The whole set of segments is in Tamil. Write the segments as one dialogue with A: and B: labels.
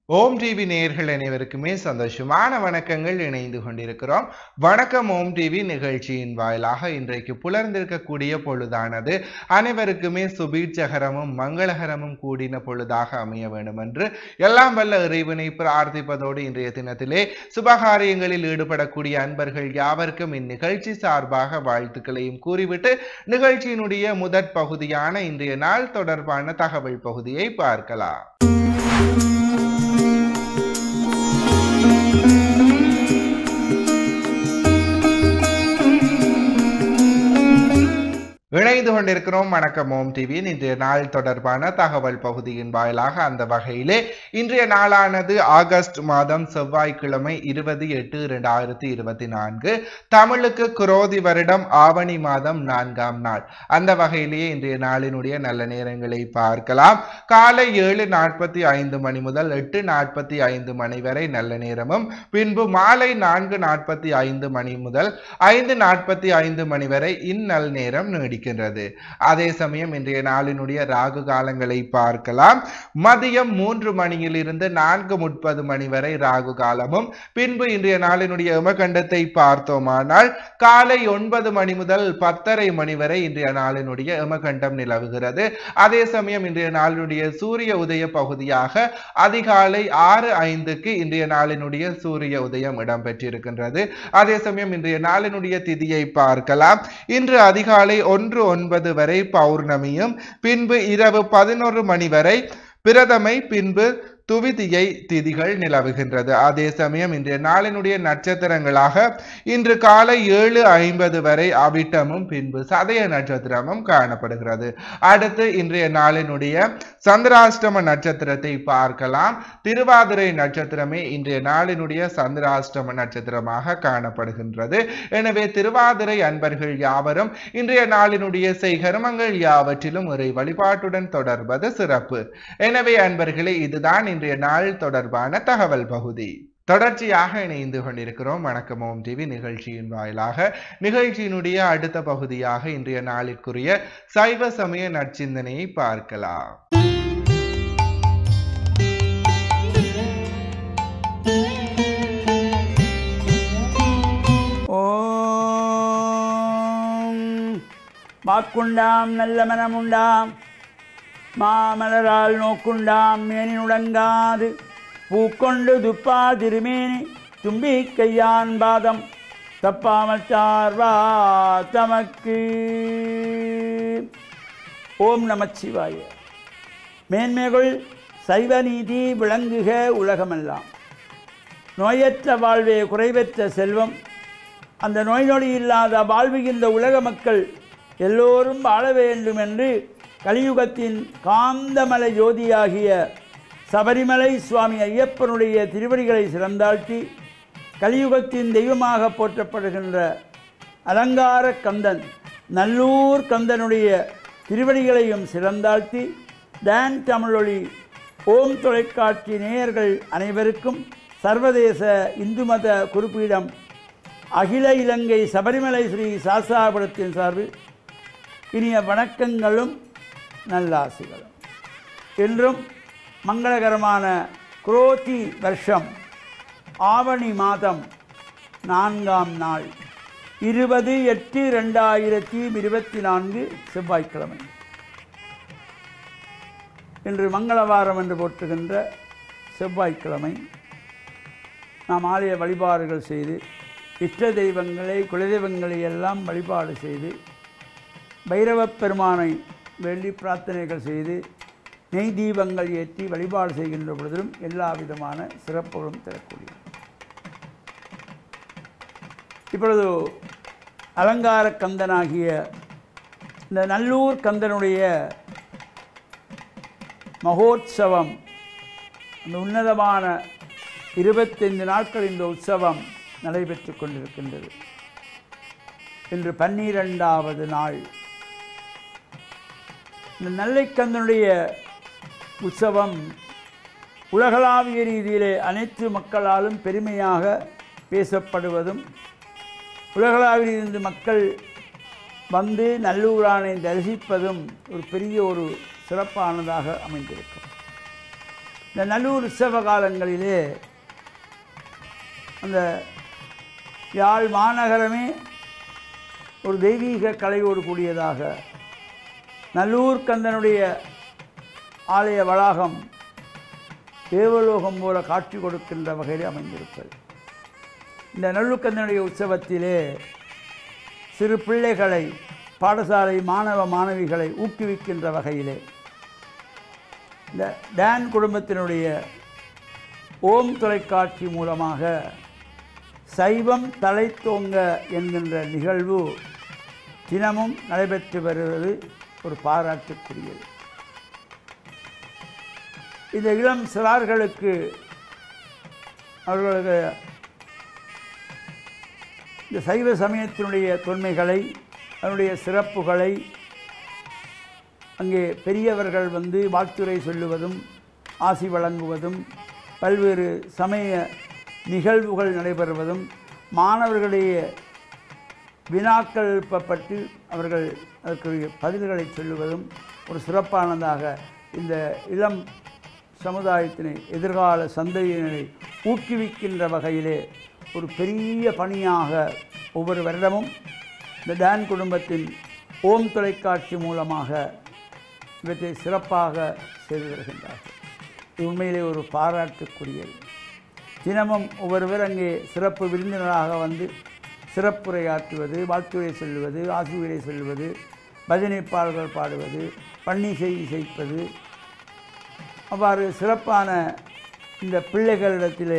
A: ஓம் டிவி நேயர்கள் அனைவருக்குமே சந்தோஷமான வணக்கங்கள் இணைந்து கொண்டிருக்கிறோம் வணக்கம் ஓம் டிவி நிகழ்ச்சியின் வாயிலாக இன்றைக்கு புலர்ந்திருக்கக்கூடிய பொழுதானது அனைவருக்குமே சுபீட்சகரமும் மங்களகரமும் கூடின பொழுதாக அமைய வேண்டும் என்று எல்லாம் வல்ல இறைவனை பிரார்த்திப்பதோடு இன்றைய தினத்திலே சுபகாரியங்களில் ஈடுபடக்கூடிய அன்பர்கள் யாவருக்கும் இந்நிகழ்ச்சி சார்பாக வாழ்த்துக்களையும் கூறிவிட்டு நிகழ்ச்சியினுடைய முதற் பகுதியான இன்றைய நாள் தொடர்பான தகவல் பகுதியை பார்க்கலாம் இணைந்து கொண்டிருக்கிறோம் வணக்கம் ஓம் டிவியின் இன்றைய நாள் தொடர்பான தகவல் பகுதியின் வாயிலாக அந்த வகையிலே இன்றைய நாளானது ஆகஸ்ட் மாதம் செவ்வாய்க்கிழமை இருபது எட்டு இரண்டாயிரத்தி இருபத்தி நான்கு தமிழுக்கு குரோதி வருடம் ஆவணி மாதம் நான்காம் நாள் அந்த வகையிலேயே இன்றைய நாளினுடைய நல்ல நேரங்களை பார்க்கலாம் காலை ஏழு நாற்பத்தி ஐந்து மணி முதல் எட்டு நாற்பத்தி ஐந்து மணி வரை நல்ல நேரமும் பின்பு மாலை நான்கு நாற்பத்தி ஐந்து மணி முதல் ஐந்து நாற்பத்தி ஐந்து மணி வரை இந்நல் நேரம் நீடிக்கின்றது அதே சமயம் இன்றைய நாளினுடைய ராகு காலங்களை பார்க்கலாம் மதியம் மூன்று மணியிலிருந்து நான்கு முப்பது மணி வரை ராகு காலமும் பின்பு இன்றைய நாளினுடைய யமகண்டத்தை பார்த்தோமானால் காலை ஒன்பது மணி முதல் பத்தரை மணி வரை இன்றைய நாளினுடைய யமகண்டம் நிலவுகிறது அதே சமயம் இன்றைய நாளினுடைய சூரிய உதய பகுதியாக அதிகாலை ஆறு ஐந்துக்கு இன்றைய நாளினுடைய சூரிய உதயம் இடம்பெற்றிருக்கின்றது அதே சமயம் இன்றைய நாளினுடைய திதியை பார்க்கலாம் இன்று அதிகாலை ஒன்று ஒன்பது வரை பௌர்ணமியும் பின்பு இரவு பதினொரு மணி வரை பிரதமை பின்பு துவிதியை திதிகள் நிலவுகின்றது அதே சமயம் இன்றைய நாளினுடைய நட்சத்திரங்களாக இன்று காலை ஏழு ஐம்பது வரை அவிட்டமும் பின்பு சதய நட்சத்திரமும் காணப்படுகிறது அடுத்து இன்றைய நாளினுடைய சந்திராஷ்டம நட்சத்திரத்தை பார்க்கலாம் திருவாதிரை நட்சத்திரமே இன்றைய நாளினுடைய சந்திராஷ்டம நட்சத்திரமாக காணப்படுகின்றது எனவே திருவாதிரை அன்பர்கள் யாவரும் இன்றைய நாளினுடைய செய்கர்மங்கள் யாவற்றிலும் ஒரு வழிபாட்டுடன் தொடர்வது சிறப்பு எனவே அன்பர்களே இதுதான் இன்றைய நாள் தொடர்பான தகவல் பகுதி தொடர்ச்சியாக இணைந்து கொண்டிருக்கிறோம் வணக்கம் ஓம் டிவி நிகழ்ச்சியின் வாயிலாக நிகழ்ச்சியினுடைய அடுத்த பகுதியாக இன்றைய நாளிற்குரிய சைவ சமய நற்சிந்தனையை பார்க்கலாம்
B: ஓம் வாக்குண்டாம் நல்ல மனமுண்டாம் மாமலரால் நோக்குண்டாம் மேனினுடங்காது பூக்கொண்டு துப்பா திருமேனி தும்பி கையான் பாதம் தப்பாமல் சார்வா தமக்கு ஓம் நமச்சிவாய மேன்மைகள் சைவ நீதி விளங்குக உலகமெல்லாம் நோயற்ற வாழ்வே குறைவற்ற செல்வம் அந்த நோய் நொடி இல்லாத வாழ்வுகின்ற உலக மக்கள் எல்லோரும் வாழ வேண்டும் என்று கலியுகத்தின் காந்தமலை ஜோதியாகிய சபரிமலை சுவாமி ஐயப்பனுடைய திருவடிகளை சிறந்தாழ்த்தி கலியுகத்தின் தெய்வமாக போற்றப்படுகின்ற அலங்கார கந்தன் நல்லூர் கந்தனுடைய திருவடிகளையும் சிறந்தாழ்த்தி டான் தமிழொலி ஓம் தொலைக்காட்சி நேயர்கள் அனைவருக்கும் சர்வதேச இந்து மத குறிப்பீடம் அகில இலங்கை சபரிமலை ஸ்ரீ சாஸ்தாபுரத்தின் சார்பில் இனிய வணக்கங்களும் நல்லாசிகளும் என்றும் மங்களகரமான குரோதி வருஷம் ஆவணி மாதம் நான்காம் நாள் இருபது எட்டு ரெண்டாயிரத்தி இருபத்தி நான்கு செவ்வாய்க்கிழமை இன்று மங்களவாரம் என்று போற்றுகின்ற செவ்வாய்க்கிழமை நாம் ஆலய வழிபாடுகள் செய்து இஷ்ட தெய்வங்களை குலதெய்வங்களை எல்லாம் வழிபாடு செய்து பைரவப் பெருமானை வேண்டி பிரார்த்தனைகள் செய்து நெய் தீபங்கள் ஏற்றி வழிபாடு செய்கின்ற பொழுதிலும் எல்லா விதமான சிறப்புகளும் தரக்கூடிய இப்பொழுது அலங்கார கந்தனாகிய இந்த நல்லூர் கந்தனுடைய மகோத்சவம் அந்த உன்னதமான இருபத்தைந்து நாட்கள் இந்த உற்சவம் நடைபெற்று கொண்டிருக்கின்றது இன்று பன்னிரெண்டாவது நாள் இந்த நெல்லைக்கந்தனுடைய உற்சவம் உலகளாவிய ரீதியிலே அனைத்து மக்களாலும் பெருமையாக பேசப்படுவதும் உலகளாவிய இருந்து மக்கள் வந்து நல்லூரானை தரிசிப்பதும் ஒரு பெரிய ஒரு சிறப்பானதாக அமைந்திருக்கும் இந்த நல்லூர் உற்சவ காலங்களிலே அந்த யாழ் மாநகரமே ஒரு தெய்வீக கலையோடு கூடியதாக நல்லூர் கந்தனுடைய ஆலய வளாகம் தேவலோகம் போல காட்சி கொடுக்கின்ற வகையில் அமைந்திருப்பது இந்த நல்லுக்கந்தனுடைய உற்சவத்திலே சிறு பிள்ளைகளை பாடசாலை மாணவ மாணவிகளை ஊக்குவிக்கின்ற வகையிலே இந்த டான் குடும்பத்தினுடைய ஓம் தொலைக்காட்சி மூலமாக சைவம் தலைத்தோங்க என்கின்ற நிகழ்வு தினமும் நடைபெற்று வருவது ஒரு பாராட்டுக்குரியது இந்த இளம் சிறார்களுக்கு அவர்களுக்கு இந்த சைவ சமயத்தினுடைய தொன்மைகளை அதனுடைய சிறப்புகளை அங்கே பெரியவர்கள் வந்து வாழ்த்துரை சொல்லுவதும் ஆசி வழங்குவதும் பல்வேறு சமய நிகழ்வுகள் நடைபெறுவதும் மாணவர்களுடைய வினாக்கள் எழுப்பப்பட்டு அவர்கள் அதற்குரிய பதில்களை சொல்லுவதும் ஒரு சிறப்பானதாக இந்த இளம் சமுதாயத்தினை எதிர்கால சந்ததியினரை ஊக்குவிக்கின்ற வகையிலே ஒரு பெரிய பணியாக ஒவ்வொரு வருடமும் இந்த டான் குடும்பத்தின் ஓம் தொலைக்காட்சி மூலமாக இவற்றை சிறப்பாக செய்து வருகின்றார்கள் இது உண்மையிலே ஒரு பாராட்டுக்குரியது தினமும் ஒவ்வொருவர் அங்கே சிறப்பு விருந்தினராக வந்து சிறப்புரையாற்றுவது வாழ்த்துரை சொல்லுவது ஆசிரியரை சொல்லுவது பஜனை பாடல்கள் பாடுவது பன்னிசை இசைப்பது அவ்வாறு சிறப்பான இந்த பிள்ளைகளிடத்திலே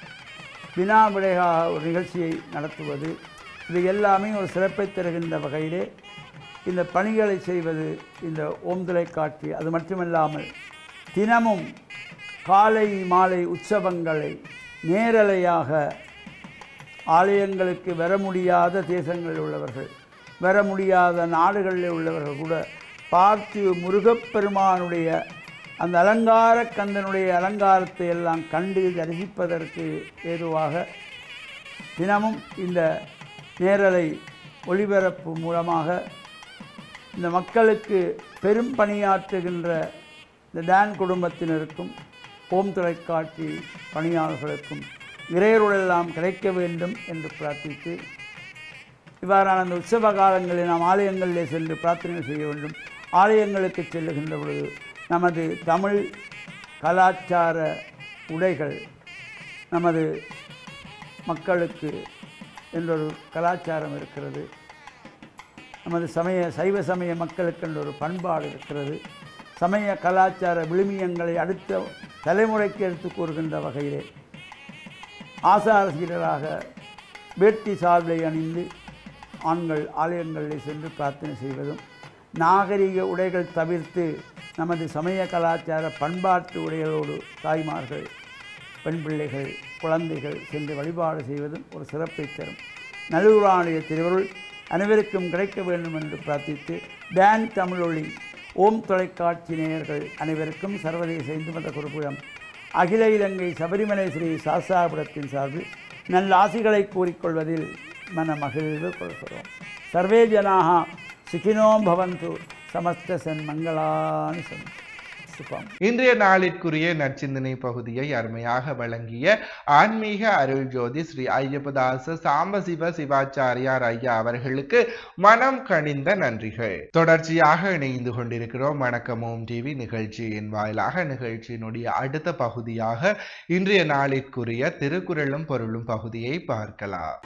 B: வினா விடையாக ஒரு நிகழ்ச்சியை நடத்துவது இது எல்லாமே ஒரு சிறப்பை தருகின்ற வகையிலே இந்த பணிகளை செய்வது இந்த ஓம்தலை காட்சி அது மட்டுமல்லாமல் தினமும் காலை மாலை உற்சவங்களை நேரலையாக ஆலயங்களுக்கு வர முடியாத தேசங்களில் உள்ளவர்கள் வர முடியாத நாடுகளில் உள்ளவர்கள் கூட பார்த்து முருகப்பெருமானுடைய அந்த அலங்கார கந்தனுடைய அலங்காரத்தை எல்லாம் கண்டு தரிசிப்பதற்கு ஏதுவாக தினமும் இந்த நேரலை ஒளிபரப்பு மூலமாக இந்த மக்களுக்கு பெரும் பணியாற்றுகின்ற இந்த டான் குடும்பத்தினருக்கும் ஓம் தொலைக்காட்சி பணியாளர்களுக்கும் இறையருளெல்லாம் கிடைக்க வேண்டும் என்று பிரார்த்தித்து இவ்வாறான அந்த உற்சவ காலங்களில் நாம் ஆலயங்களிலே சென்று பிரார்த்தனை செய்ய வேண்டும் ஆலயங்களுக்கு செல்லுகின்ற பொழுது நமது தமிழ் கலாச்சார உடைகள் நமது மக்களுக்கு என்றொரு கலாச்சாரம் இருக்கிறது நமது சமய சைவ சமய மக்களுக்கு என்ற ஒரு பண்பாடு இருக்கிறது சமய கலாச்சார விழுமியங்களை அடுத்த தலைமுறைக்கு எடுத்து கூறுகின்ற வகையிலே ஆசாரசீலராக வேட்டி சால்வை அணிந்து ஆண்கள் ஆலயங்களில் சென்று பிரார்த்தனை செய்வதும் நாகரிக உடைகள் தவிர்த்து நமது சமய கலாச்சார பண்பாட்டு உடைகளோடு தாய்மார்கள் பெண் பிள்ளைகள் குழந்தைகள் சென்று வழிபாடு செய்வதும் ஒரு சிறப்பை தரும் நல்லூரானுடைய திருவருள் அனைவருக்கும் கிடைக்க வேண்டும் என்று பிரார்த்தித்து டான் தமிழொளி ஓம் தொலைக்காட்சி நேயர்கள் அனைவருக்கும் சர்வதேச இந்து மத குறிப்பிடம் அகில இலங்கை சபரிமலை ஸ்ரீ சாஸ்தாபுரத்தின் சார்பில் நல்ல ஆசிகளை கூறிக்கொள்வதில் மன மகிழ்வு கொள்கிறோம் சர்வே ஜனாக சுகினோ பவந்து சமஸ்த சன் மங்களானி சன் சுபம்
A: இன்றைய நாளிற்குரிய நற்சிந்தனை பகுதியை அருமையாக வழங்கிய ஆன்மீக அருள் ஜோதி ஸ்ரீ ஐயப்பதாச சாம்பசிவ சிவாச்சாரியார் ஐயா அவர்களுக்கு மனம் கனிந்த நன்றிகள் தொடர்ச்சியாக இணைந்து கொண்டிருக்கிறோம் வணக்கம் ஓம் டிவி நிகழ்ச்சியின் வாயிலாக நிகழ்ச்சியினுடைய அடுத்த பகுதியாக இன்றைய நாளிற்குரிய திருக்குறளும் பொருளும் பகுதியை பார்க்கலாம்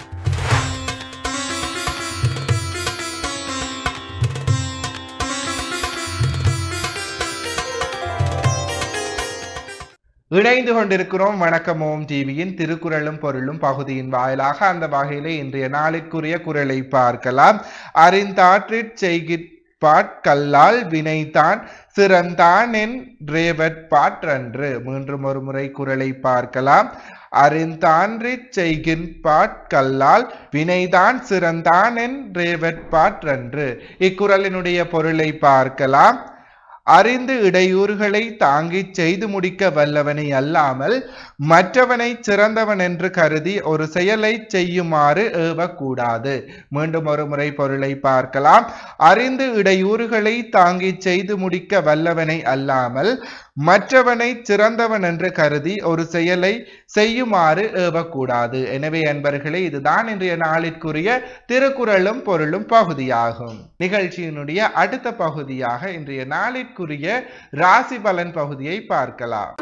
A: இணைந்து கொண்டிருக்கிறோம் வணக்கம் ஓம் டிவியின் திருக்குறளும் பொருளும் பகுதியின் வாயிலாக அந்த வகையிலே இன்றைய நாளுக்குரிய குரலை பார்க்கலாம் அறிந்தாற்றிற் செய்கிற்பாட் கல்லால் வினைதான் சிறந்தான் என் ரேவட் பாற்றன்று மீண்டும் ஒரு முறை குரலை பார்க்கலாம் அறிந்தான்றிற் செய்கின்பாட் கல்லால் வினைதான் சிறந்தான் என் ரேவட் பாற்றன்று இக்குறளினுடைய பொருளை பார்க்கலாம் அறிந்து இடையூறுகளை தாங்கிச் செய்து முடிக்க வல்லவனை அல்லாமல் மற்றவனை சிறந்தவன் என்று கருதி ஒரு செயலை செய்யுமாறு ஏவக்கூடாது மீண்டும் ஒரு முறை பொருளை பார்க்கலாம் அறிந்து இடையூறுகளை தாங்கிச் செய்து முடிக்க வல்லவனை அல்லாமல் மற்றவனை சிறந்தவன் என்று கருதி ஒரு செயலை செய்யுமாறு ஏவக்கூடாது எனவே அன்பர்களே இதுதான் இன்றைய நாளிற்குரிய திருக்குறளும் பொருளும் பகுதியாகும் நிகழ்ச்சியினுடைய அடுத்த பகுதியாக இன்றைய நாளிற்குரிய ராசி பலன் பகுதியை பார்க்கலாம்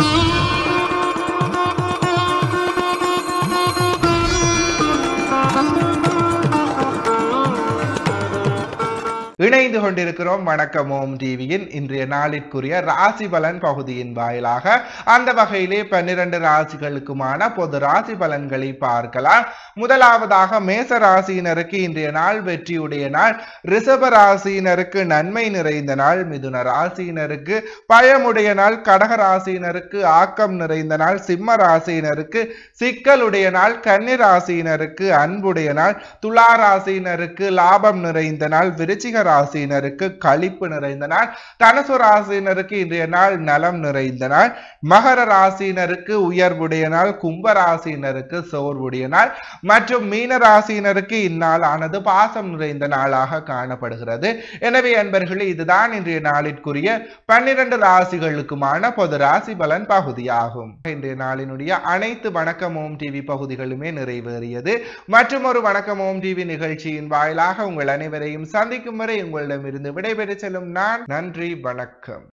A: இணைந்து கொண்டிருக்கிறோம் வணக்கம் ஓம் டிவியின் இன்றைய நாளிற்குரிய ராசி பலன் பகுதியின் வாயிலாக அந்த வகையிலே பன்னிரண்டு ராசிகளுக்குமான பொது ராசி பலன்களை பார்க்கலாம் முதலாவதாக மேச ராசியினருக்கு இன்றைய நாள் வெற்றியுடைய நாள் ரிஷப ராசியினருக்கு நன்மை நிறைந்த நாள் மிதுன ராசியினருக்கு பயமுடைய நாள் கடக ராசியினருக்கு ஆக்கம் நிறைந்த நாள் சிம்ம ராசியினருக்கு சிக்கலுடைய நாள் கன்னி ராசியினருக்கு அன்புடைய நாள் துலா ராசியினருக்கு லாபம் நிறைந்த நாள் விருச்சிக ராசியினருக்கு களிப்பு நிறைந்த நாள் தனுசு ராசியினருக்கு இன்றைய நாள் நலம் நிறைந்த நாள் மகர ராசியினருக்கு உயர்வுடைய நாள் கும்ப ராசியினருக்கு சோர்வுடைய நாள் மற்றும் மீன ராசியினருக்கு இந்நாள் ஆனது பாசம் நிறைந்த நாளாக காணப்படுகிறது எனவே அன்பர்களே இதுதான் இன்றைய நாளிற்குரிய பன்னிரண்டு ராசிகளுக்குமான பொது ராசி பலன் பகுதியாகும் இன்றைய நாளினுடைய அனைத்து வணக்கம் ஓம் டிவி பகுதிகளுமே நிறைவேறியது மற்றும் ஒரு வணக்கம் ஓம் டிவி நிகழ்ச்சியின் வாயிலாக உங்கள் அனைவரையும் சந்திக்கும் வரை உங்களிடமிருந்து விடைபெற்று செல்லும் நான் நன்றி வணக்கம்